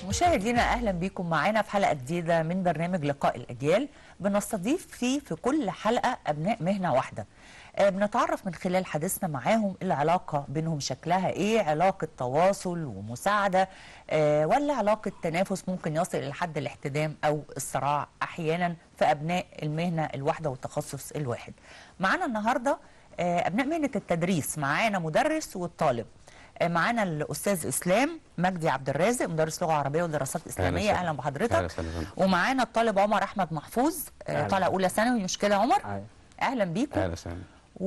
مشاهدينا اهلا بكم معانا في حلقه جديده من برنامج لقاء الاجيال بنستضيف فيه في كل حلقه ابناء مهنه واحده آه، بنتعرف من خلال حديثنا معاهم العلاقه بينهم شكلها ايه علاقه تواصل ومساعده آه، ولا علاقه تنافس ممكن يصل الى حد الاحتدام او الصراع احيانا في ابناء المهنه الواحده والتخصص الواحد معانا النهارده آه، ابناء مهنه التدريس معانا مدرس والطالب آه، معانا الاستاذ اسلام مجدي عبد الرازق مدرس لغه عربيه ودراسات اسلاميه وسهلا. اهلا بحضرتك أهلا وسهلا فندم. ومعانا الطالب عمر احمد محفوظ آه، أهلا. طالع اولى ثانوي مش كده يا عمر أيوة. اهلا بيكم اهلا وسهلا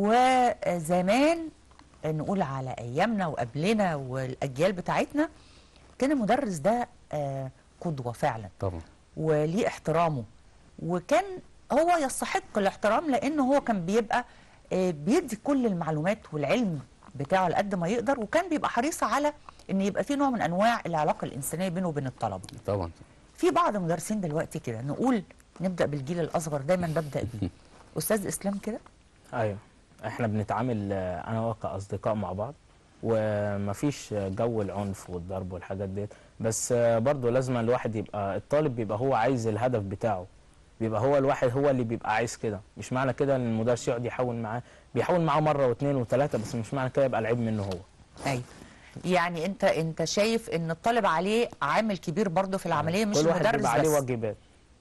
وزمان نقول على ايامنا وقبلنا والاجيال بتاعتنا كان المدرس ده آه، قدوه فعلا طبعا وليه احترامه وكان هو يستحق الاحترام لانه هو كان بيبقى آه، بيدي كل المعلومات والعلم بتاعه على قد ما يقدر وكان بيبقى حريص على ان يبقى في نوع من انواع العلاقه الانسانيه بينه وبين الطلبه طبعا في بعض المدرسين دلوقتي كده نقول نبدا بالجيل الاصغر دايما ببدا بيه استاذ اسلام كده ايوه احنا بنتعامل آه، انا وهو كاصدقاء مع بعض ومفيش آه، جو العنف والضرب والحاجات ديت بس آه، برضه لازم الواحد يبقى الطالب بيبقى هو عايز الهدف بتاعه بيبقى هو الواحد هو اللي بيبقى عايز كده مش معنى كده ان المدرس يقعد يحاول معاه بيحاول معاه مره واثنين وثلاثه بس مش معنى كده يبقى العيب منه هو ايوه يعني انت انت شايف ان الطالب عليه عامل كبير برضه في العمليه مش كل واحد المدرس بيبقى عليه بس واجبات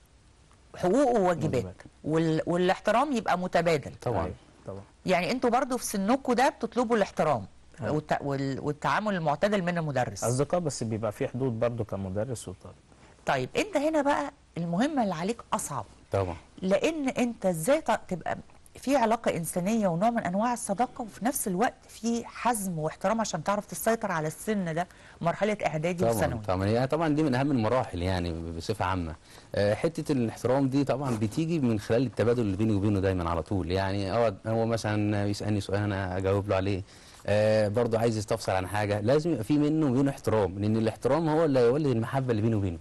حقوقه وواجبات واجبات. وال... والاحترام يبقى متبادل طبعا أيوة، طبعا يعني انتوا برضه في سنكم ده بتطلبوا الاحترام أيوة. والت... وال... والتعامل المعتدل من المدرس اصدقاء بس بيبقى في حدود برضه كمدرس وطالب طيب انت هنا بقى المهمه اللي عليك اصعب طبعا لان انت ازاي ت- تبقى في علاقه انسانيه ونوع من انواع الصداقه وفي نفس الوقت في حزم واحترام عشان تعرف تسيطر على السن ده مرحله اعدادي طبعا وثانوي طبعا هي طبعا دي من اهم المراحل يعني بصفه عامه آه، حته الاحترام دي طبعا بتيجي من خلال التبادل اللي بيني وبينه دايما على طول يعني هو هو مثلا يسالني سؤال انا اجاوب له عليه آه برضه عايز يستفسر عن حاجه لازم يبقى في منه وبينه احترام لان الاحترام هو اللي هيولد المحبه اللي بينه وبينه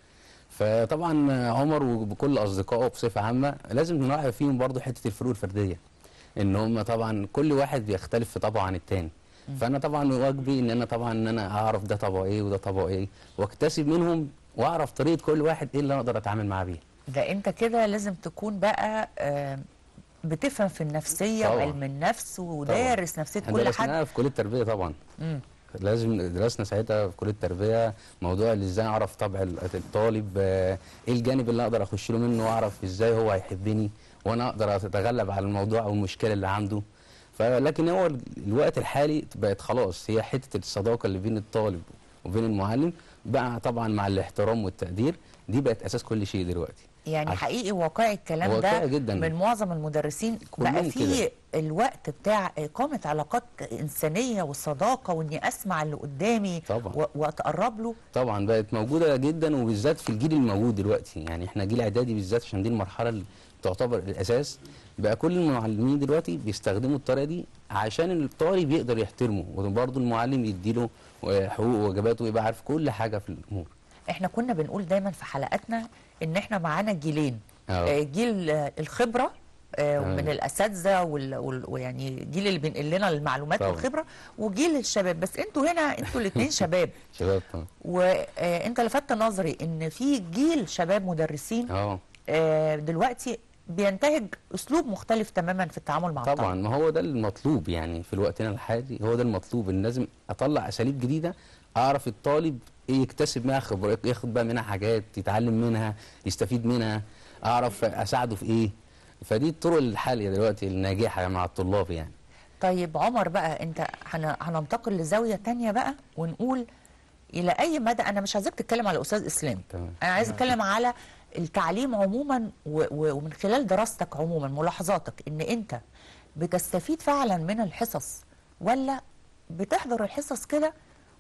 فطبعا عمر وبكل اصدقائه بصفه عامه لازم نراعي فيهم برضه حته الفروق الفرديه ان هم طبعا كل واحد بيختلف في طبعه عن التاني فانا طبعا واجبي ان انا طبعا ان انا اعرف ده طبعه ايه وده طبعه ايه واكتسب منهم واعرف طريقه كل واحد ايه اللي أنا اقدر اتعامل معاه بيه ده انت كده لازم تكون بقى آه، بتفهم في النفسيه طبعا. وعلم النفس ودارس نفسيه احنا كل حد درسناها في كليه التربيه طبعا مم. لازم درسنا ساعتها في كليه التربيه موضوع اللي ازاي اعرف طبع ال- الطالب آه، ايه الجانب اللي اقدر اخش له منه واعرف ازاي هو هيحبني وانا اقدر اتغلب على الموضوع او المشكله اللي عنده فلكن هو ال- الوقت الحالي بقت خلاص هي حته الصداقه اللي بين الطالب وبين المعلم بقى طبعا مع الاحترام والتقدير دي بقت اساس كل شيء دلوقتي يعني عش- حقيقي واقعي الكلام واقعي ده جداً. من معظم المدرسين بقى كلهم في كده. الوقت بتاع إقامة علاقات إنسانية والصداقة وإني أسمع اللي قدامي طبعاً. و- وأتقرب له طبعا بقت موجوده جدا وبالذات في الجيل الموجود دلوقتي يعني احنا جيل اعدادي بالذات عشان دي المرحله اللي تعتبر الاساس بقى كل المعلمين دلوقتي بيستخدموا الطريقه دي عشان الطالب يقدر يحترمه وبرضه المعلم يديله حقوقه وواجباته ويبقى عارف كل حاجه في الامور إحنا كنا بنقول دايما في حلقاتنا إن إحنا معانا جيلين أه. آه، جيل آه، الخبرة آه، تمام. من الاساتذه وال- وال- ويعني الجيل اللي بينقل لنا المعلومات طبعاً. والخبره وجيل الشباب بس انتوا هنا انتوا الاثنين شباب شباب طبعا وانت لفت نظري ان في جيل شباب مدرسين اه آه، دلوقتي بينتهج اسلوب مختلف تماما في التعامل مع طبعا الطلبة. ما هو ده المطلوب يعني في الوقتنا الحالي هو ده المطلوب ان لازم اطلع اساليب جديده اعرف الطالب ايه يكتسب منها خبرات ياخد بقى منها حاجات يتعلم منها يستفيد منها اعرف اساعده في ايه فدي الطرق الحاليه دلوقتي الناجحه مع الطلاب يعني طيب عمر بقى انت هن- هننتقل لزاويه تانية بقى ونقول الى اي مدى انا مش عايزاك تتكلم على استاذ اسلام تمام. انا عايز اتكلم على التعليم عموما و- و- ومن خلال دراستك عموما ملاحظاتك ان انت بتستفيد فعلا من الحصص ولا بتحضر الحصص كده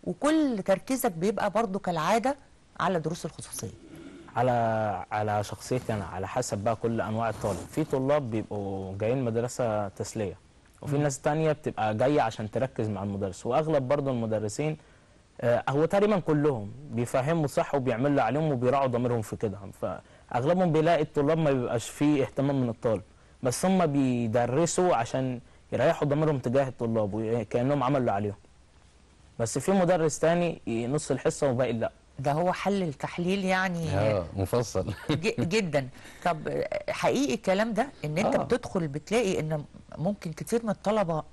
وكل تركيزك بيبقى برضو كالعاده على دروس الخصوصيه على على شخصيتي انا على حسب بقى كل انواع الطالب في طلاب بيبقوا جايين مدرسه تسليه وفي ناس تانية بتبقى جايه عشان تركز مع المدرس واغلب برضه المدرسين آه، هو تقريبا كلهم بيفهموا صح وبيعملوا اللي عليهم وبيراعوا ضميرهم في كده فاغلبهم بيلاقي الطلاب ما بيبقاش فيه اهتمام من الطالب بس هم بيدرسوا عشان يريحوا ضميرهم تجاه الطلاب وكانهم عملوا اللي عليهم بس في مدرس تاني نص الحصه وباقي لا ده هو حل التحليل يعني اه مفصل ج- جدا طب آه، حقيقي الكلام ده ان انت آه. بتدخل بتلاقي ان ممكن كتير من الطلبه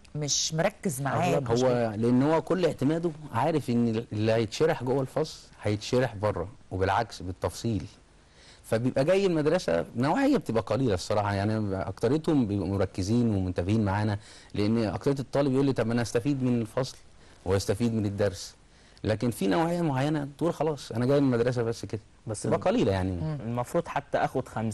مش مركز معاك أغلب مش هو لان هو كل اعتماده عارف ان اللي هيتشرح جوه الفصل هيتشرح بره وبالعكس بالتفصيل فبيبقى جاي المدرسه نوعيه بتبقى قليله الصراحه يعني اكتريتهم بيبقوا مركزين ومنتبهين معانا لان اكتريه الطالب يقول لي طب انا استفيد من الفصل واستفيد من الدرس لكن في نوعيه معينه تقول خلاص انا جاي من المدرسه بس كده بس تبقى قليله يعني المفروض حتى اخد 50%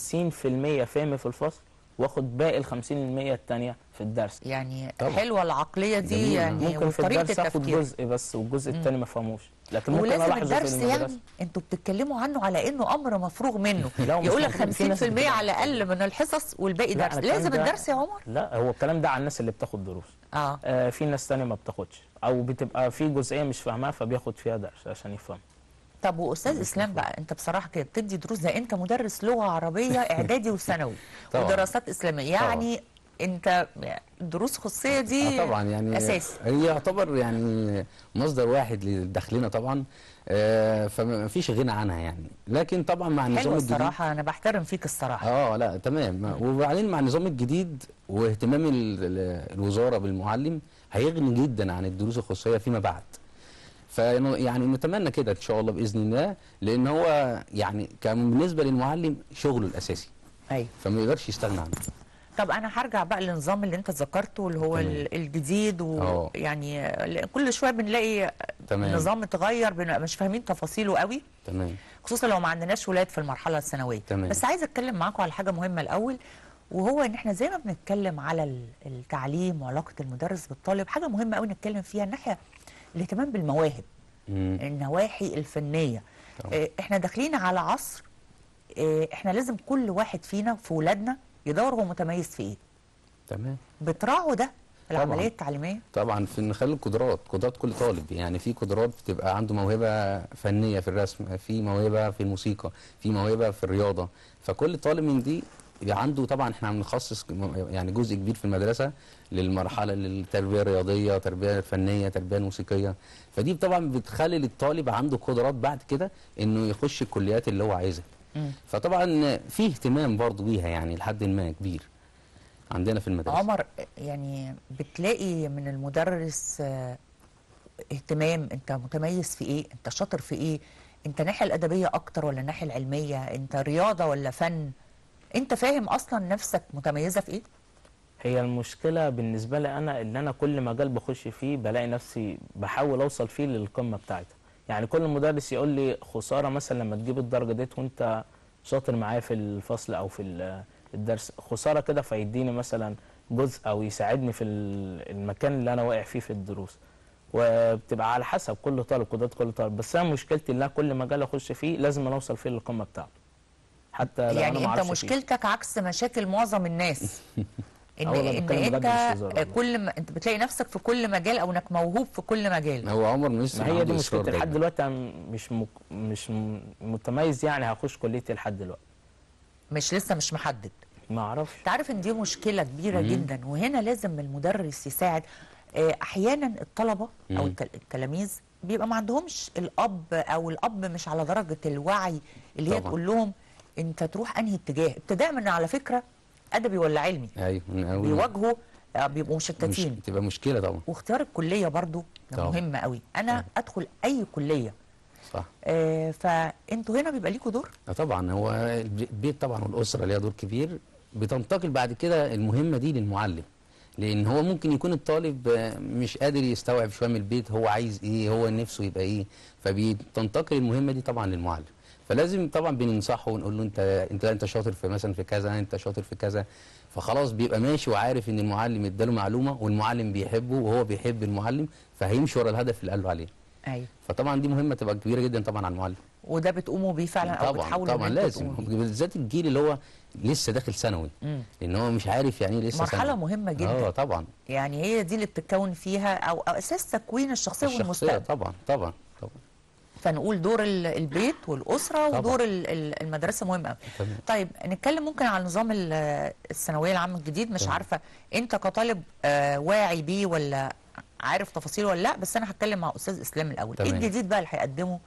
فهم في الفصل واخد باقي ال 50% التانية في الدرس يعني طبعا. حلوه العقليه دي جميل. يعني ممكن في وطريقه الدرس اخد التفكير جزء بس والجزء التاني ما فهموش لكن ممكن ولازم الاحظه في الدرس المدرسه يعني انتوا بتتكلموا عنه على انه امر مفروغ منه لا، مش يقول لك مفروغ. في ناس 50% بتبقى- على الاقل من الحصص والباقي لا، درس أنا الكلام لازم ده- الدرس يا عمر لا هو الكلام ده على الناس اللي بتاخد دروس اه آه في ناس تانية ما بتاخدش او بتبقى في جزئيه مش فاهمها فبياخد فيها درس عشان يفهم طب واستاذ اسلام بقى انت بصراحه كده بتدي دروس ده انت مدرس لغه عربيه اعدادي وثانوي طبعاً. ودراسات اسلاميه يعني انت دروس خصوصيه دي آه طبعا يعني اساسي هي يعتبر يعني مصدر واحد لدخلنا طبعا آه فما فيش غنى عنها يعني لكن طبعا مع النظام حلوه الجديد الصراحه انا بحترم فيك الصراحه اه لا تمام وبعدين مع النظام الجديد واهتمام ال- ال- الوزاره بالمعلم هيغني جدا عن الدروس الخصوصيه فيما بعد ف يعني نتمنى كده ان شاء الله باذن الله لان هو يعني كان بالنسبه للمعلم شغله الاساسي ايوه فما يقدرش يستغنى عنه طب انا هرجع بقى للنظام اللي انت ذكرته اللي هو تمام. ال- الجديد اه. ويعني كل شويه بنلاقي تمام. نظام اتغير بنبقى مش فاهمين تفاصيله قوي تمام خصوصا لو ما عندناش ولاد في المرحله الثانويه تمام. بس عايزه اتكلم معاكم على حاجه مهمه الاول وهو ان احنا زي ما بنتكلم على ال- التعليم وعلاقه المدرس بالطالب حاجه مهمه قوي نتكلم فيها الناحيه الاهتمام بالمواهب مم. النواحي الفنيه طبعا. آه، احنا داخلين على عصر آه، احنا لازم كل واحد فينا في ولادنا يدور هو متميز في ايه تمام بتراعوا ده في طبعاً. العمليه التعليميه طبعا في نخلي القدرات قدرات كل طالب يعني في قدرات بتبقى عنده موهبه فنيه في الرسم في موهبه في الموسيقى في موهبه في الرياضه فكل طالب من دي يبقى عنده طبعا احنا بنخصص يعني جزء كبير في المدرسه للمرحله للتربيه الرياضيه تربيه فنيه تربيه موسيقيه فدي طبعا بتخلي الطالب عنده قدرات بعد كده انه يخش الكليات اللي هو عايزها مم. فطبعا في اهتمام برضو بيها يعني لحد ما كبير عندنا في المدرسه عمر يعني بتلاقي من المدرس آه، اهتمام انت متميز في ايه انت شاطر في ايه انت الناحيه الادبيه اكتر ولا الناحيه العلميه انت رياضه ولا فن انت فاهم اصلا نفسك متميزه في ايه هي المشكله بالنسبه لي انا ان انا كل مجال بخش فيه بلاقي نفسي بحاول اوصل فيه للقمه بتاعتها يعني كل مدرس يقول لي خساره مثلا لما تجيب الدرجه ديت وانت شاطر معايا في الفصل او في ال- الدرس خساره كده فيديني مثلا جزء او يساعدني في ال- المكان اللي انا واقع فيه في الدروس وبتبقى على حسب كل طالب قدرات كل طالب بس انا مشكلتي ان أنا كل مجال اخش فيه لازم أنا اوصل فيه للقمه بتاعته حتى لو أنا يعني ما انت أعرفش فيه. مشكلتك عكس مشاكل معظم الناس ان أولا ان بتكلم انت بجد مش هزار والله. كل ما انت بتلاقي نفسك في كل مجال او انك موهوب في كل مجال هو عمر مش ما هي عنده دي إصرار مشكلتي لحد دايماً. دلوقتي انا مش مك... مش م- متميز يعني هخش كليتي لحد دلوقتي مش لسه مش محدد ما اعرفش انت عارف ان دي مشكله كبيره مم. جدا وهنا لازم المدرس يساعد آه، احيانا الطلبه او مم. التل- التلاميذ بيبقى ما عندهمش الاب او الاب مش على درجه الوعي اللي هي طبعا. تقول لهم انت تروح انهي اتجاه ابتداء من على فكره ادبي ولا علمي ايوه من أول بيواجهوا آه، بيبقوا مش مشتتين تبقى مشكله طبعا واختيار الكليه برضو ده طبعا. مهم قوي انا ادخل اي كليه صح آه، فانتوا هنا بيبقى ليكوا دور آه طبعا هو البي- البيت طبعا والاسره ليها دور كبير بتنتقل بعد كده المهمه دي للمعلم لان هو ممكن يكون الطالب آه، مش قادر يستوعب شويه من البيت هو عايز ايه هو نفسه يبقى ايه فبتنتقل المهمه دي طبعا للمعلم فلازم طبعا بننصحه ونقول له انت انت انت شاطر في مثلا في كذا انت شاطر في كذا فخلاص بيبقى ماشي وعارف ان المعلم اداله معلومه والمعلم بيحبه وهو بيحب المعلم فهيمشي ورا الهدف اللي قال له عليه ايوه فطبعا دي مهمه تبقى كبيره جدا طبعا على المعلم وده بتقوموا بيه فعلا او طبعا بتحاولوا طبعا إن انتوا لازم تقوموا بيه. بالذات الجيل اللي هو لسه داخل ثانوي مم. لان هو مش عارف يعني ايه لسه مرحله ثانوي. مهمه جدا اه طبعا يعني هي دي اللي بتتكون فيها او, أو اساس تكوين الشخصيه, الشخصيه والمستقبل طبعا طبعا طبعا فنقول دور ال- البيت والاسره طبعا. ودور ال- ال- المدرسه مهم قوي تمام. طيب نتكلم ممكن على نظام ال- الثانويه العامه الجديد مش تمام. عارفه انت كطالب آه واعي بيه ولا عارف تفاصيله ولا لا بس انا هتكلم مع استاذ اسلام الاول ايه تمام. الجديد بقى اللي هيقدمه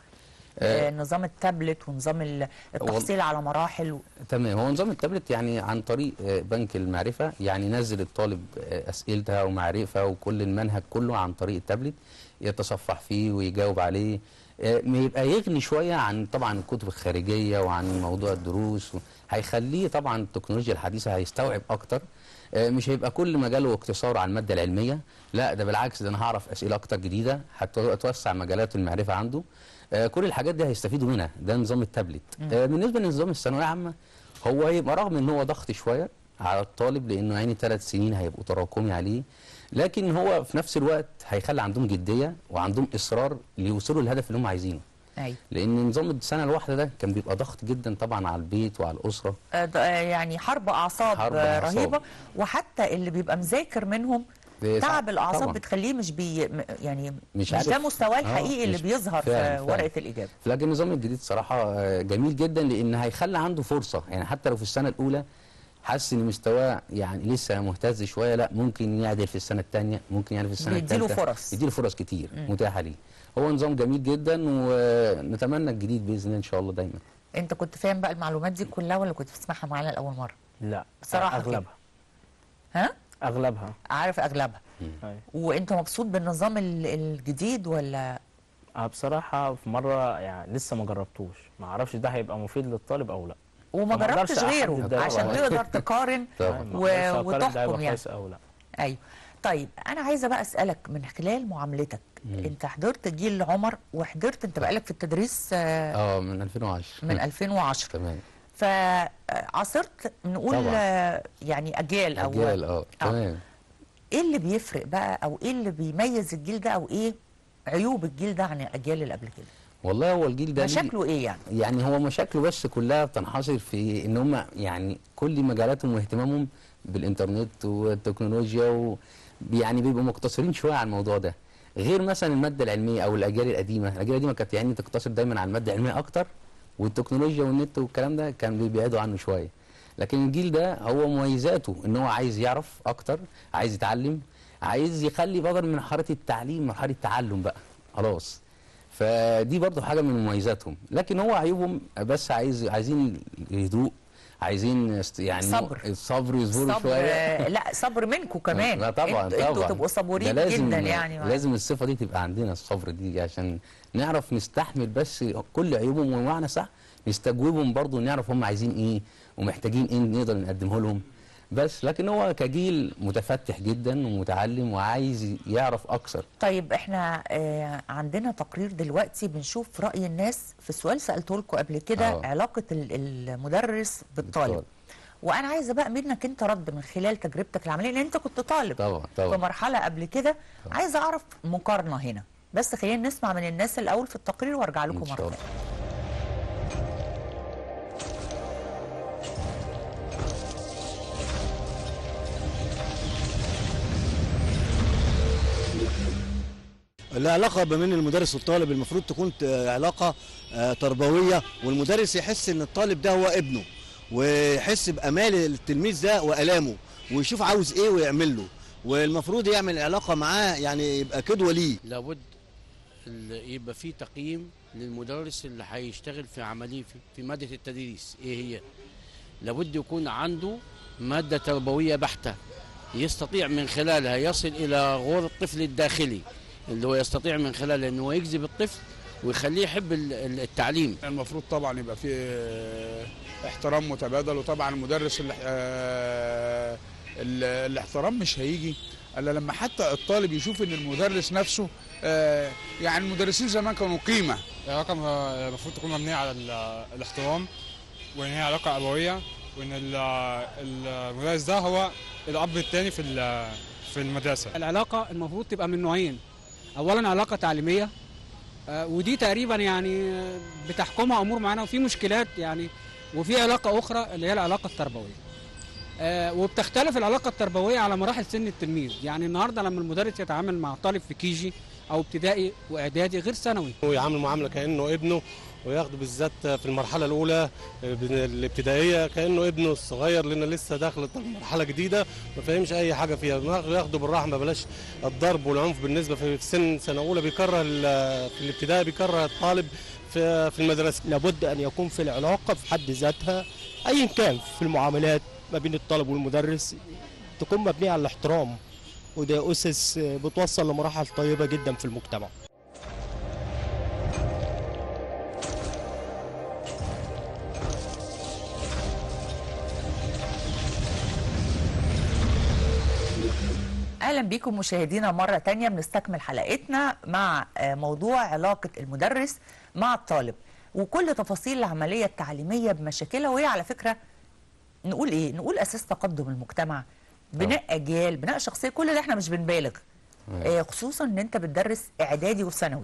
آه نظام التابلت ونظام ال- التحصيل على مراحل و... تمام هو نظام التابلت يعني عن طريق آه، بنك المعرفة يعني نزل الطالب آه، أسئلتها ومعرفة وكل المنهج كله عن طريق التابلت يتصفح فيه ويجاوب عليه آه، ما يبقى يغني شوية عن طبعا الكتب الخارجية وعن موضوع الدروس و- هيخليه طبعا التكنولوجيا الحديثة هيستوعب أكتر آه، مش هيبقى كل مجاله اقتصار على المادة العلمية لا ده بالعكس ده أنا هعرف أسئلة أكتر جديدة حتى توسع مجالات المعرفة عنده آه، كل الحاجات دي هيستفيدوا منها ده نظام التابلت آه، بالنسبة لنظام الثانوية العامة هو هيبقى رغم ان هو ضغط شويه على الطالب لانه يعني ثلاث سنين هيبقوا تراكمي عليه لكن هو في نفس الوقت هيخلي عندهم جديه وعندهم اصرار ليوصلوا للهدف اللي هم عايزينه أيوة. لان نظام السنه الواحده ده كان بيبقى ضغط جدا طبعا على البيت وعلى الاسره آه، ده- آه، يعني حرب اعصاب حرب آه، أعصاب. رهيبه وحتى اللي بيبقى مذاكر منهم بيصعب. تعب الاعصاب طبعاً. بتخليه مش بي م- يعني مش مش, عارف. ده مستواه آه، الحقيقي اللي مش- بيظهر فعلاً، في فعلاً. ورقه الاجابه لكن النظام الجديد صراحه آه، جميل جدا لان هيخلي عنده فرصه يعني حتى لو في السنه الاولى حس ان مستواه يعني لسه مهتز شويه لا ممكن يعدل في السنه الثانيه ممكن يعدل في السنه بيديله الثالثه فرص. يديله فرص كتير متاحه ليه هو نظام جميل جدا ونتمنى الجديد باذن الله ان شاء الله دايما انت كنت فاهم بقى المعلومات دي كلها ولا كنت بتسمعها معانا لاول مره لا بصراحة كده. اغلبها ها اغلبها عارف اغلبها أيوة. وانت مبسوط بالنظام ال- الجديد ولا أه بصراحة في مرة يعني لسه ما جربتوش ما اعرفش ده هيبقى مفيد للطالب او لا وما ما أقدرش جربتش غيره أحدد ده عشان طبعاً. تقدر تقارن طبعاً. ما و- أقدرش أقارن ده هيبقى وتحكم يعني كويس او لا ايوه طيب انا عايزه بقى اسالك من خلال معاملتك انت حضرت جيل عمر وحضرت انت بقالك في التدريس آه، اه من 2010 من 2010 تمام فعاصرت نقول طبعاً. آه، يعني اجيال او اجيال اه تمام ايه اللي بيفرق بقى او ايه اللي بيميز الجيل ده او ايه عيوب الجيل ده عن الاجيال اللي قبل كده والله هو الجيل ده ليه- مشاكله ايه يعني يعني هو مشاكله بس كلها بتنحصر في ان هم يعني كل مجالاتهم واهتمامهم بالانترنت والتكنولوجيا و يعني بيبقوا مقتصرين شويه على الموضوع ده غير مثلا الماده العلميه او الاجيال القديمه الاجيال القديمه كانت يعني تقتصر دايما على الماده العلميه اكتر والتكنولوجيا والنت والكلام ده كان بيبعدوا عنه شويه لكن الجيل ده هو مميزاته ان هو عايز يعرف اكتر عايز يتعلم عايز يخلي بدل من مرحله التعليم مرحله التعلم بقى خلاص فدي برضو حاجه من مميزاتهم لكن هو عيوبهم بس عايز عايزين هدوء عايزين است- يعني صبر. الصبر يصبروا صبر شويه آه، لا صبر منكم كمان لا طبعا انتوا طبعا انتوا تبقوا ده صبورين لازم جدا يعني لازم الصفه دي تبقى عندنا الصبر دي عشان نعرف نستحمل بس كل عيوبهم ومعنى صح نستجوبهم برضو نعرف هم عايزين ايه ومحتاجين ايه نقدر نقدمه لهم بس لكن هو كجيل متفتح جدا ومتعلم وعايز يعرف اكثر طيب احنا آه عندنا تقرير دلوقتي بنشوف رأي الناس في سؤال سألته لكم قبل كده آه. علاقة ال- المدرس بالطالب بالطالب. وانا عايزه بقى منك انت رد من خلال تجربتك العمليه لان انت كنت طالب طبعا في طبعا مرحله قبل كده عايزه اعرف مقارنه هنا بس خلينا نسمع من الناس الاول في التقرير وارجع لكم إن شاء مره الله. ثانيه العلاقة ما بين المدرس والطالب المفروض تكون ت- علاقة آه، تربوية والمدرس يحس ان الطالب ده هو ابنه ويحس بأمال التلميذ ده وألامه ويشوف عاوز ايه ويعمل له والمفروض يعمل علاقة معاه يعني يبقى قدوة ليه لابد ال- يبقى في تقييم للمدرس اللي هيشتغل في عمليه في- في ماده التدريس ايه هي لابد يكون عنده ماده تربويه بحته يستطيع من خلالها يصل الى غور الطفل الداخلي اللي هو يستطيع من خلالها انه يجذب الطفل ويخليه يحب ال- ال- التعليم المفروض طبعا يبقى في احترام متبادل وطبعا المدرس اللي آه، ال- الاحترام مش هيجي الا لما حتى الطالب يشوف ان المدرس نفسه آه، يعني المدرسين زمان كانوا قيمه العلاقة م- المفروض تكون مبنية على ال- الاحترام وإن هي علاقة أبوية وإن ال- المدرس ده هو الأب التاني في ال- في المدرسة العلاقة المفروض تبقى من نوعين أولا علاقة تعليمية آه، ودي تقريبا يعني آه، بتحكمها أمور معينة وفي مشكلات يعني وفي علاقة أخرى اللي هي العلاقة التربوية آه، وبتختلف العلاقة التربوية على مراحل سن التلميذ يعني النهاردة لما المدرس يتعامل مع طالب في كيجي أو ابتدائي وإعدادي غير ثانوي ويعامل معامله كانه ابنه وياخده بالذات في المرحله الاولى الابتدائيه كانه ابنه الصغير لان لسه داخل مرحله جديده ما فهمش اي حاجه فيها ياخده بالرحمه بلاش الضرب والعنف بالنسبه في سن سنه اولى بيكره ال- في الابتدائي بيكره الطالب في في المدرسه لابد ان يكون في العلاقه في حد ذاتها ايا كان في المعاملات ما بين الطالب والمدرس تكون مبنيه على الاحترام وده اسس بتوصل لمراحل طيبه جدا في المجتمع اهلا بيكم مشاهدينا مره تانية بنستكمل حلقتنا مع آه، موضوع علاقه المدرس مع الطالب وكل تفاصيل العمليه التعليميه بمشاكلها وهي على فكره نقول ايه نقول اساس تقدم المجتمع بناء اجيال بناء شخصيه كل ده احنا مش بنبالغ آه، خصوصا ان انت بتدرس اعدادي وثانوي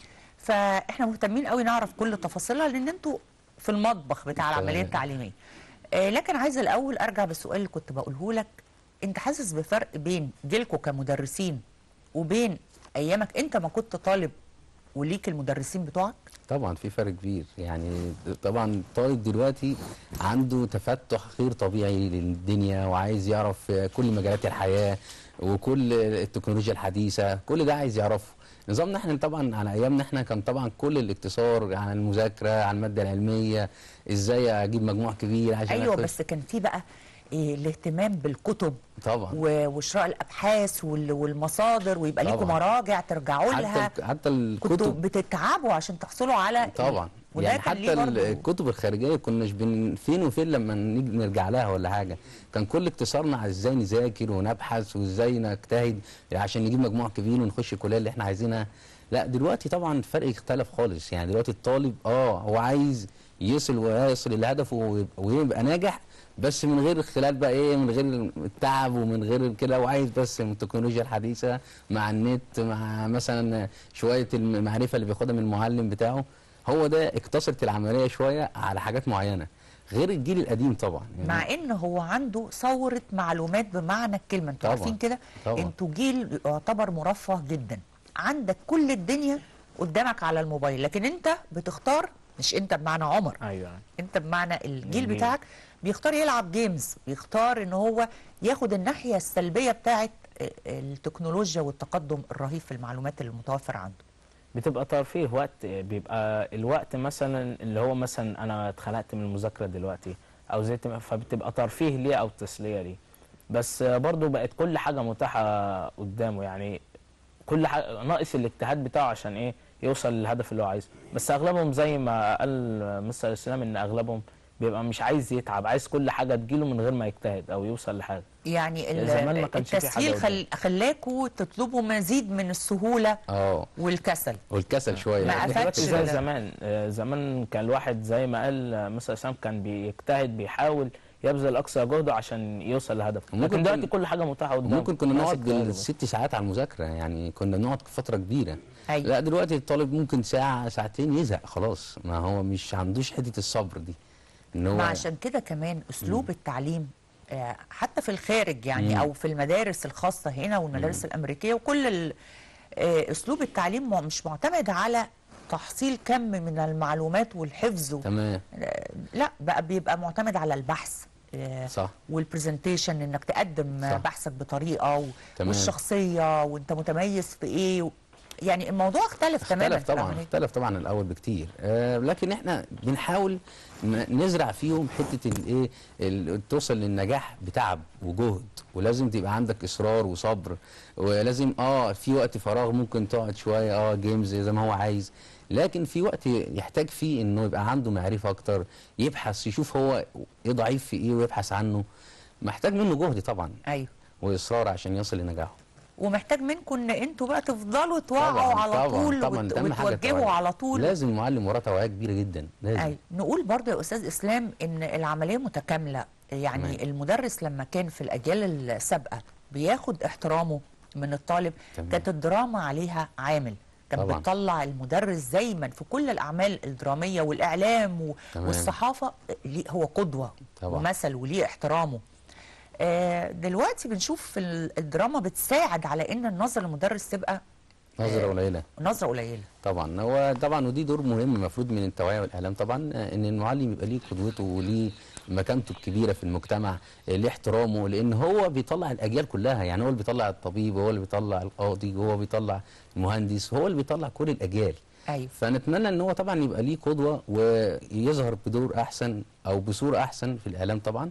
فاحنا مهتمين قوي نعرف كل تفاصيلها لان انتوا في المطبخ بتاع العمليه تمام. التعليميه آه، لكن عايزه الاول ارجع بالسؤال اللي كنت بقوله لك انت حاسس بفرق بين جيلكوا كمدرسين وبين ايامك انت ما كنت طالب وليك المدرسين بتوعك طبعا في فرق كبير يعني طبعا الطالب دلوقتي عنده تفتح غير طبيعي للدنيا وعايز يعرف كل مجالات الحياة وكل التكنولوجيا الحديثة كل ده عايز يعرفه نظامنا احنا طبعا على ايامنا احنا كان طبعا كل الاقتصار عن المذاكرة عن المادة العلمية ازاي اجيب مجموع كبير عشان ايوه أخش. بس كان في بقى إيه الاهتمام بالكتب طبعا و- وشراء الابحاث وال- والمصادر ويبقى ليكم طبعا. مراجع ترجعوا لها حتى حتى كنتوا الكتب بتتعبوا عشان تحصلوا على طبعا وده يعني كان حتى ليه برضو- الكتب الخارجيه كناش بن فين وفين لما نيجي نرجع لها ولا حاجه كان كل اقتصارنا على ازاي نذاكر ونبحث وازاي نجتهد عشان نجيب مجموع كبير ونخش الكليه اللي احنا عايزينها لا دلوقتي طبعا الفرق اختلف خالص يعني دلوقتي الطالب اه هو عايز يصل ويصل لهدفه ويبقى- ويبقى ناجح بس من غير خلال بقى ايه من غير التعب ومن غير كده وعايز بس من التكنولوجيا الحديثه مع النت مع مثلا شويه المعرفه اللي بياخدها من المعلم بتاعه هو ده اقتصرت العمليه شويه على حاجات معينه غير الجيل القديم طبعا يعني مع ان هو عنده ثوره معلومات بمعنى الكلمه انتوا طبعاً، عارفين كده طبعاً. انتوا جيل يعتبر مرفه جدا عندك كل الدنيا قدامك على الموبايل لكن انت بتختار مش انت بمعنى عمر ايوه انت بمعنى الجيل الجيل. بتاعك بيختار يلعب جيمز بيختار ان هو ياخد الناحيه السلبيه بتاعت اه، التكنولوجيا والتقدم الرهيب في المعلومات اللي متوفره عنده بتبقى ترفيه وقت بيبقى الوقت مثلا اللي هو مثلا انا اتخنقت من المذاكره دلوقتي او زهقت من- فبتبقى ترفيه ليه او تسليه ليه بس برضو بقت كل حاجه متاحه قدامه يعني كل حاجه ناقص الاجتهاد بتاعه عشان ايه يوصل للهدف اللي هو عايزه بس اغلبهم زي ما قال مستر الاسلام ان اغلبهم بيبقى مش عايز يتعب عايز كل حاجه تجيله من غير ما يجتهد او يوصل لحاجه يعني ال- زمان ما كانش في حاجة التسهيل خل... خلاكوا تطلبوا مزيد من السهوله اه والكسل والكسل شويه ما يعني أفادش دلوقتي زي ال- زمان آه، زمان كان الواحد زي ما قال آه، مستر اسلام كان بيجتهد بيحاول يبذل اقصى جهده عشان يوصل لهدفه ممكن لكن دلوقتي كن- كل حاجه متاحه قدامه ممكن كنا ناقص نقعد اجتهاد بس. بالست ساعات على المذاكره يعني كنا بنقعد فتره كبيره أيوة. لا دلوقتي الطالب ممكن ساعه ساعتين يزهق خلاص ما هو مش عندوش حته الصبر دي ان هو ما عشان كده كمان اسلوب التعليم آه، حتى في الخارج يعني او في المدارس الخاصه هنا والمدارس الامريكيه وكل ال- آه، اسلوب التعليم مع- مش معتمد على تحصيل كم من المعلومات والحفظ و- تمام آه، لا بقى بيبقى معتمد على البحث آه، صح والبرزنتيشن انك تقدم صح. بحثك بطريقه و- تمام. والشخصيه وانت متميز في ايه و- يعني الموضوع اختلف تماما اختلف في طبعا العملية. اختلف طبعا الاول بكتير آه لكن احنا بنحاول ن- نزرع فيهم حته الايه ال- توصل للنجاح بتعب وجهد ولازم تبقى عندك اصرار وصبر ولازم اه في وقت فراغ ممكن تقعد شويه اه جيمز زي ما هو عايز لكن في وقت يحتاج فيه انه يبقى عنده معرفه اكتر يبحث يشوف هو ايه ضعيف في ايه ويبحث عنه محتاج منه جهد طبعا ايوه واصرار عشان يصل لنجاحه ومحتاج منكم ان انتوا بقى تفضلوا توعوا طبعاً، على طبعاً، طول طبعاً، وت- ده أهم حاجة وتوجهوا التوعية. على طول لازم المعلم وراه توعيه كبيره جدا لازم أي. نقول برضه يا استاذ اسلام ان العمليه متكامله يعني تمام. المدرس لما كان في الاجيال السابقه بياخد احترامه من الطالب تمام. كانت الدراما عليها عامل كان طبعاً. بيطلع المدرس دايما في كل الاعمال الدراميه والاعلام و- تمام. والصحافه ليه- هو قدوه طبعاً. ومثل وليه احترامه آه، دلوقتي بنشوف ال- الدراما بتساعد على ان النظره للمدرس تبقى نظره قليله نظره قليله طبعا هو طبعا ودي دور مهم المفروض من التوعيه والاعلام طبعا آه، ان المعلم يبقى ليه قدوته وليه مكانته الكبيره في المجتمع آه، ليه احترامه لان هو بيطلع الاجيال كلها يعني هو اللي بيطلع الطبيب هو اللي بيطلع القاضي هو بيطلع المهندس هو اللي بيطلع كل الاجيال ايوه فنتمنى ان هو طبعا يبقى ليه قدوه ويظهر بدور احسن او بصوره احسن في الاعلام طبعا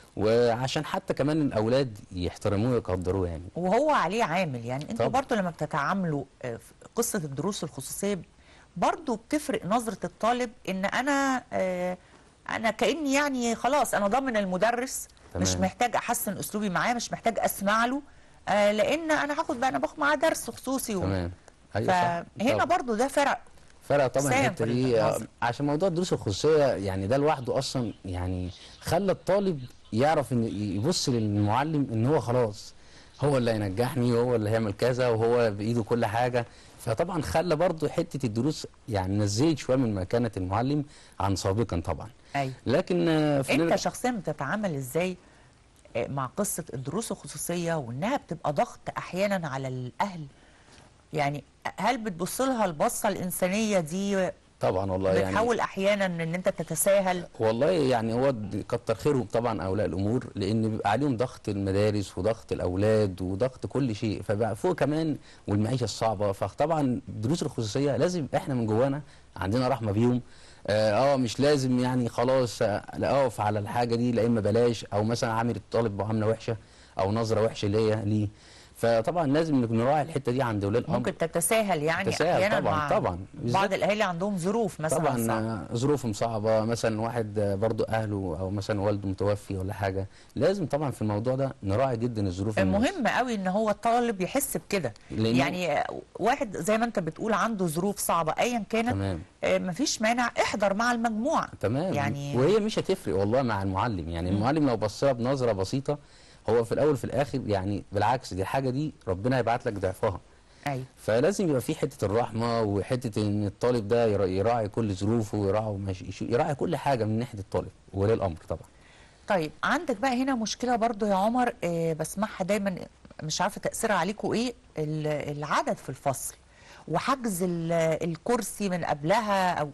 وعشان حتى كمان الاولاد يحترموه ويقدروه يعني وهو عليه عامل يعني انتوا طبعا. برضو لما بتتعاملوا آه، في قصه الدروس الخصوصيه برضو بتفرق نظره الطالب ان انا آه، انا كاني يعني خلاص انا ضامن المدرس مش تمام. محتاج احسن اسلوبي معاه مش محتاج اسمع له آه، لان انا هاخد بقى انا باخد معاه درس خصوصي و... تمام ايوه صح فهنا طبعا. برضو ده فرق فرق طبعا ساهم الحته في دي آه، النظر. عشان موضوع الدروس الخصوصيه يعني ده لوحده اصلا يعني خلى الطالب يعرف ان يبص للمعلم ان هو خلاص هو اللي هينجحني وهو اللي هيعمل كذا وهو بايده كل حاجه فطبعا خلى برضه حته الدروس يعني نزلت شويه من مكانه المعلم عن سابقا طبعا ايوه لكن آه، في انت نرجع- شخصيا بتتعامل ازاي آه، مع قصه الدروس الخصوصيه وانها بتبقى ضغط احيانا على الاهل يعني هل بتبص لها البصه الانسانيه دي طبعا والله يعني بتحاول احيانا ان انت تتساهل والله يعني هو د- كتر خيرهم طبعا اولياء الامور لان بيبقى عليهم ضغط المدارس وضغط الاولاد وضغط كل شيء فبقى فوق كمان والمعيشه الصعبه فطبعا الدروس الخصوصيه لازم احنا من جوانا عندنا رحمه بيهم اه آه، مش لازم يعني خلاص آه، لا اقف على الحاجه دي لا اما بلاش او مثلا عامل الطالب معامله وحشه او نظره وحشه ليا ليه فطبعا لازم نراعي الحته دي عند اولياء الامر ممكن تتساهل يعني تتساهل احيانا طبعاً، مع طبعاً. بعض بالذات- الاهالي عندهم ظروف مثلا طبعا صعبة. آه، ظروفهم صعبه مثلا واحد آه، برضو اهله او مثلا والده متوفي ولا حاجه لازم طبعا في الموضوع ده نراعي جدا الظروف الناس. مهم قوي ان هو الطالب يحس بكده لأنه- يعني آه، واحد زي ما انت بتقول عنده ظروف صعبه ايا كانت تمام آه، مفيش مانع احضر مع المجموعه تمام يعني- وهي مش هتفرق والله مع المعلم يعني المعلم لو بصها بنظره بسيطه هو في الاول في الاخر يعني بالعكس دي الحاجه دي ربنا هيبعت لك ضعفها ايوه فلازم يبقى في حته الرحمه وحته ان الطالب ده يرا- يراعي كل ظروفه ويراعي مش يراعي كل حاجه من ناحيه الطالب وولي الامر طبعا طيب عندك بقى هنا مشكله برضو يا عمر آه، بسمعها دايما مش عارفه تاثيرها عليكم ايه ال- العدد في الفصل وحجز ال- الكرسي من قبلها او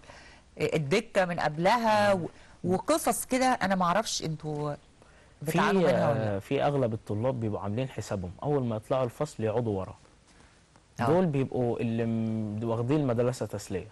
الدكه من قبلها و- وقصص كده انا ما اعرفش انتوا بتعانوا في منها ولا لا آه، في اغلب الطلاب بيبقوا عاملين حسابهم اول ما يطلعوا الفصل يقعدوا ورا آه. دول بيبقوا اللي م- واخدين المدرسه تسليه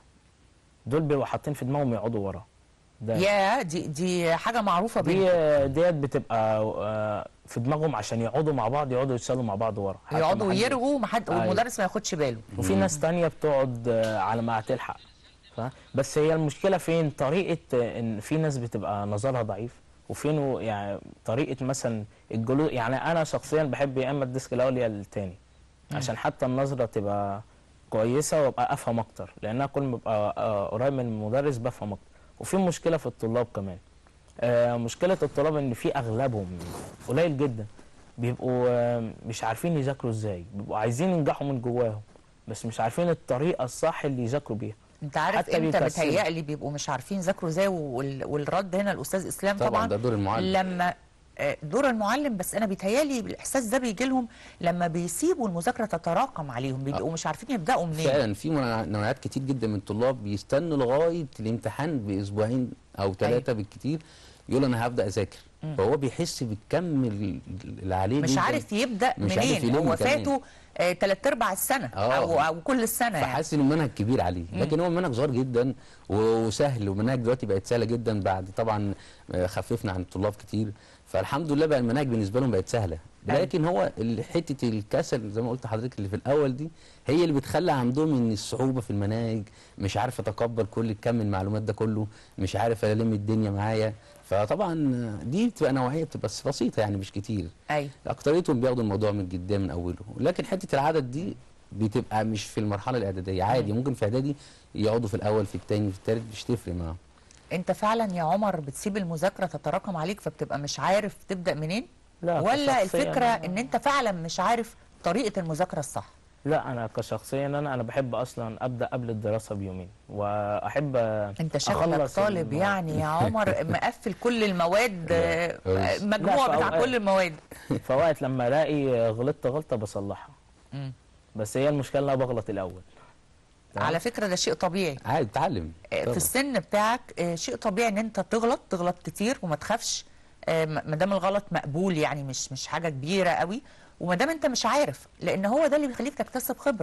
دول بيبقوا حاطين في دماغهم يقعدوا ورا ده يا دي دي حاجه معروفه دي بينكم ديت بتبقى آه، في دماغهم عشان يقعدوا مع بعض يقعدوا يتسالوا مع بعض ورا حتى يقعدوا ما حد- يرغوا محد أيوة. والمدرس ما ياخدش باله وفي ناس تانية بتقعد آه، على ما هتلحق ف- بس هي المشكلة فين طريقة آه، ان في ناس بتبقى نظرها ضعيف وفين يعني طريقة مثلا الجلوس يعني انا شخصيا بحب يا اما الديسك الاول يا التاني عشان حتى النظرة تبقى كويسة وابقى افهم اكتر لانها كل ما ببقى آه، قريب من المدرس بفهم اكتر وفي مشكلة في الطلاب كمان آه، مشكلة الطلاب ان في اغلبهم قليل جدا بيبقوا آه، مش عارفين يذاكروا ازاي بيبقوا عايزين ينجحوا من جواهم بس مش عارفين الطريقة الصح اللي يذاكروا بيها انت عارف حتى امتى بيكسلوا. بيتهيألي بيبقوا مش عارفين يذاكروا ازاي وال- والرد هنا الاستاذ اسلام طبعاً طبعا ده دور المعلم. لما آه، دور المعلم بس انا بيتهيألي الاحساس ده بيجي لهم لما بيسيبوا المذاكره تتراكم عليهم بيبقوا مش عارفين يبداوا منين فعلا في منوع- نوعيات كتير جدا من الطلاب بيستنوا لغايه الامتحان باسبوعين او ثلاثه بالكتير يقول انا هبدا اذاكر فهو بيحس بالكم ال- اللي عليه مش جداً. عارف يبدا مش عارف منين يلم هو كمان. فاته آه، تلات ارباع السنه آه. او او كل السنه يعني فحاسس ان المنهج كبير عليه لكن هو منهج صغير جدا وسهل والمناهج دلوقتي بقت سهله جدا بعد طبعا آه، خففنا عن الطلاب كتير فالحمد لله بقى المناهج بالنسبه لهم بقت سهله أيوة. لكن هو ال- حته الكسل زي ما قلت لحضرتك اللي في الاول دي هي اللي بتخلي عندهم ان الصعوبه في المناهج مش عارف اتقبل كل كم المعلومات ده كله مش عارف الم الدنيا معايا فطبعا دي بتبقى نوعيه بتبقى بسيطه يعني مش كتير ايوه اكتريتهم بياخدوا الموضوع من جديه من اوله لكن حته العدد دي بتبقى مش في المرحله الاعداديه عادي ممكن في اعدادي يقعدوا في الاول في الثاني في الثالث مش تفرق معاهم انت فعلا يا عمر بتسيب المذاكره تتراكم عليك فبتبقى مش عارف تبدا منين لا ولا كشخصياً الفكره أنا- ان انت فعلا مش عارف طريقه المذاكره الصح لا انا كشخصيا انا انا بحب اصلا ابدا قبل الدراسه بيومين واحب انت شكلك أخلص طالب الم- يعني يا عمر مقفل كل المواد آه، لا، مجموع لا، في بتاع أوقات. كل المواد فوقت لما الاقي غلطت غلطه بصلحها مم. بس هي المشكله ان انا بغلط الاول تمام؟ على فكره ده شيء طبيعي عادي اتعلم آه، طبعاً. في السن بتاعك آه، شيء طبيعي ان انت تغلط تغلط كتير وما تخافش آه، ما دام الغلط مقبول يعني مش مش حاجه كبيره قوي وما دام انت مش عارف لان هو ده اللي بيخليك تكتسب خبره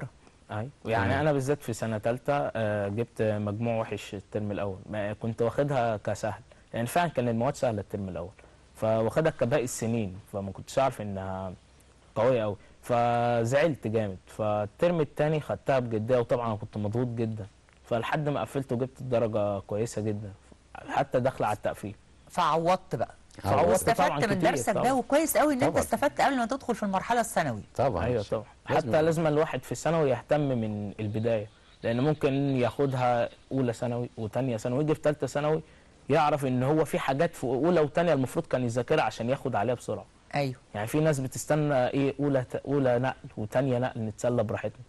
ايوه يعني تمام. انا بالذات في سنه ثالثه جبت مجموع وحش الترم الاول ما كنت واخدها كسهل يعني فعلا كان المواد سهله الترم الاول فواخدها كباقي السنين فما كنتش عارف انها قويه قوي فزعلت جامد فالترم الثاني خدتها بجديه وطبعا انا كنت مضغوط جدا فلحد ما قفلت وجبت درجه كويسه جدا حتى داخله على التقفيل فعوضت بقى عوضت طبعاً واستفدت من كتير درسك ده طبعاً. وكويس قوي ان انت طبعاً. استفدت قبل ما تدخل في المرحله الثانوي طبعا ايوه طبعا لازم- حتى لازم الواحد في الثانوي يهتم من البدايه لان ممكن ياخدها اولى ثانوي وثانيه ثانوي يجي في ثالثه ثانوي يعرف ان هو في حاجات في اولى وثانيه المفروض كان يذاكرها عشان ياخد عليها بسرعه ايوه يعني في ناس بتستنى ايه اولى اولى نقل وثانيه نقل نتسلى براحتنا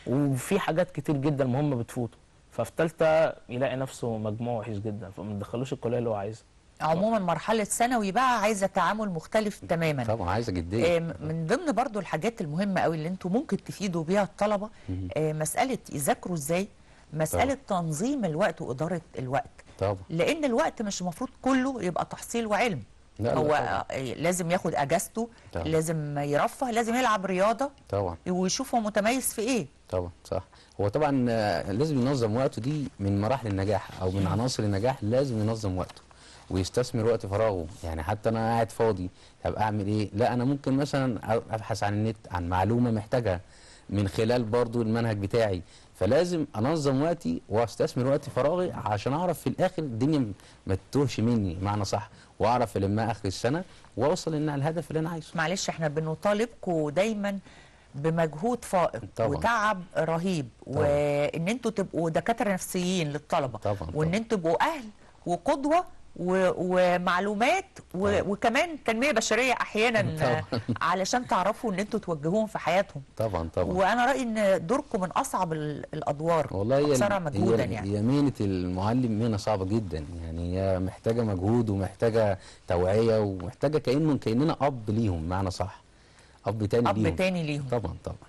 وفي حاجات كتير جدا مهمه بتفوته ففي ثالثه يلاقي نفسه مجموع وحش جدا فما تدخلوش الكليه اللي هو عايزها عموما مرحله ثانوي بقى عايزه تعامل مختلف تماما طبعا عايزه جديه آه، من ضمن برضو الحاجات المهمة قوي اللي انتوا ممكن تفيدوا بيها الطلبة آه، مسألة يذاكروا ازاي مسألة تنظيم الوقت وإدارة الوقت طبعا لأن الوقت مش المفروض كله يبقى تحصيل وعلم لا، لا، هو طبعاً. آه، لازم ياخد أجازته طبعاً. لازم يرفه لازم يلعب رياضة طبعا ويشوف هو متميز في ايه طبعا صح هو طبعا آه، لازم ينظم وقته دي من مراحل النجاح او من عناصر النجاح لازم ينظم وقته ويستثمر وقت فراغه يعني حتى انا قاعد فاضي طب اعمل ايه لا انا ممكن مثلا ابحث عن النت عن معلومه محتاجها من خلال برضو المنهج بتاعي فلازم انظم وقتي واستثمر وقت فراغي عشان اعرف في الاخر الدنيا ما تتوهش مني معنى صح واعرف المها اخر السنه واوصل ان الهدف اللي انا عايزه معلش احنا بنطالبكم دايما بمجهود فائق طبعاً. وتعب رهيب طبعاً. وان انتوا تبقوا دكاتره نفسيين للطلبه طبعاً، وان طبعاً. انتوا تبقوا اهل وقدوه و- ومعلومات و- طبعاً. وكمان تنميه بشريه احيانا طبعاً. علشان تعرفوا ان انتوا توجهوهم في حياتهم طبعا طبعا وانا رايي ان دوركم من اصعب ال- الادوار والله هي اكثرها هي, مجهودا يعني هي مهنه المعلم مهنه صعبه جدا يعني هي محتاجه مجهود ومحتاجه توعيه ومحتاجه كانه كاننا اب ليهم معنى صح اب تاني اب ليهم تاني ليهم طبعا طبعا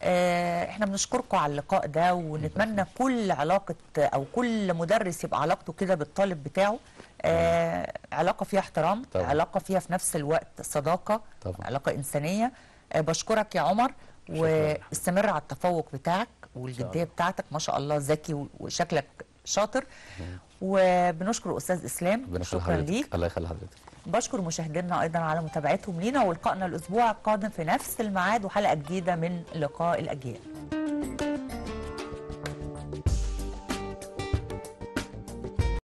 آه، احنا بنشكركم على اللقاء ده ونتمنى كل علاقة او كل مدرس يبقى علاقته كده بالطالب بتاعه آه علاقة فيها احترام طبعا. علاقة فيها في نفس الوقت صداقة طبعا. علاقة إنسانية آه بشكرك يا عمر واستمر على التفوق بتاعك والجدية بتاعتك ما شاء الله ذكي و- وشكلك شاطر وبنشكر أستاذ إسلام ربنا يخلي شكرا حضرتك. ليك الله يخلي حضرتك بشكر مشاهدينا ايضا على متابعتهم لينا ولقائنا الاسبوع القادم في نفس الميعاد وحلقه جديده من لقاء الاجيال